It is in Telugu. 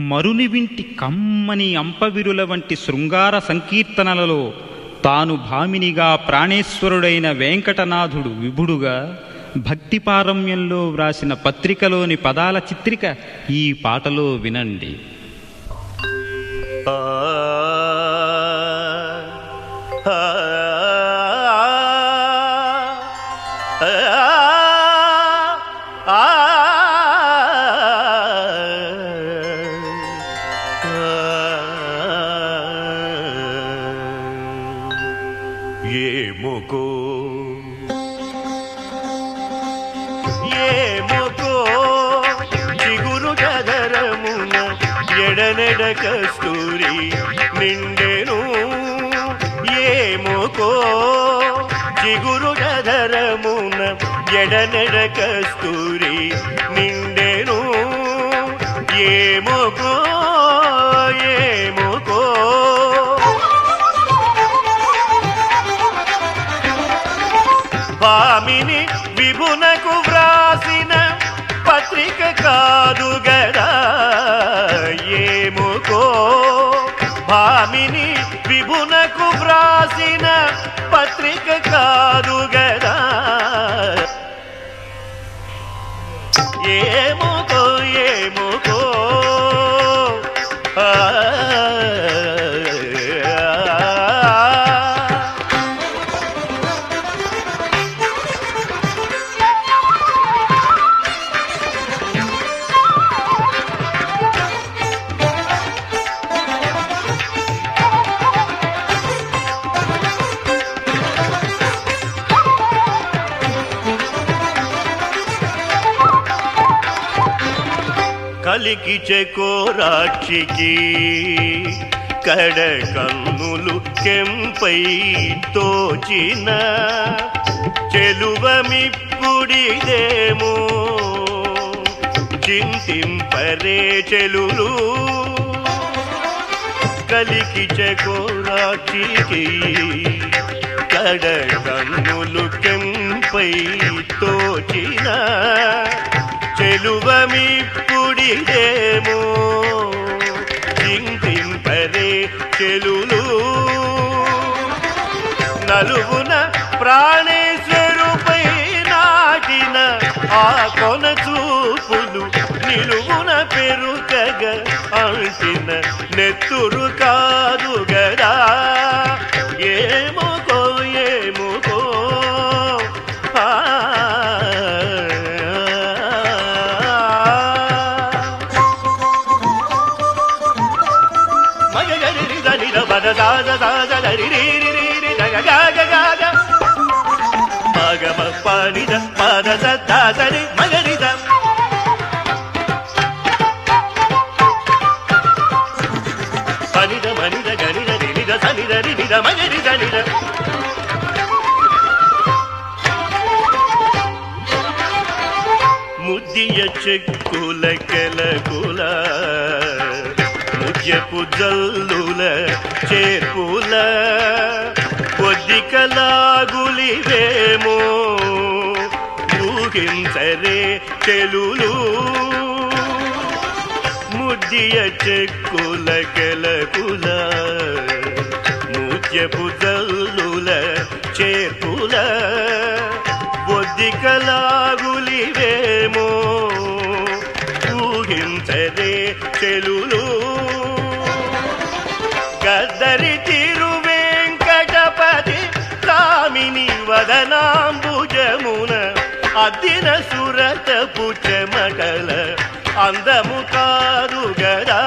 మరుని వింటి కమ్మని అంపవిరుల వంటి శృంగార సంకీర్తనలలో తాను భామినిగా ప్రాణేశ్వరుడైన వెంకటనాథుడు విభుడుగా భక్తి పారమ్యంలో వ్రాసిన పత్రికలోని పదాల చిత్రిక ఈ పాటలో వినండి ఆ ఆ ఆ ఏముకో ఏముకో చిగురు గదరమున ఎడనెడ కస్తూరి నిండెను ఏముకో చిగురు గదరమున ఎడనెడ కస్తూరి నిండెను ఏముకో ఏముకో భామిని విభునకు వ్రాసిన పత్రిక కాదు గదా ఏముకో భామిని విభునకు వ్రాసిన పత్రిక కాదు గదా ఏముకో ఏముకో ఆ కలికి చెకోరాక్షికి కడ కన్నులు కెంపై తోచిన చెలువమిప్పుడిదేమో చింతింపరే చెలులు కలికి చెకోరాక్షికి కడ కన్నులు కెంపై తోచిన చెలువమిప్పుడిదేమో చింతింపరే చెలులు నలుగున ప్రాణేశ్వరుపై నాటిన ఆ కొన చూపులు నిలువున పెరుకగ అంటిన నెత్తురు కాదు గదా ఏముకో ఏముకో ఆ మగగరి దని బద దాద దాద దరి రి రి రి రి దగ గగ గగ మగ మ పని ద పద ద ద దరి మగరి ద పని ద మని ద గని ద ని ద సని ద రి ని ద మగరి ద ని ద ముద్దియ చెక్కుల కెలకుల ముద్యపు జల్లుల చేర్పుల కొద్దికలాగులివేమో ఊహించరే చెలులు ముద్దియ చెక్కుల కెలకుల ముద్యపు జల్లుల చేర్పుల బొద్దికలాగులివేమో ఊహించరే చెలులు గద్దరి తిరు వెంకటపతి కామిని వదనాంబుజమున అద్దిన సురత పుచ్చమటల అందము కాదు గదా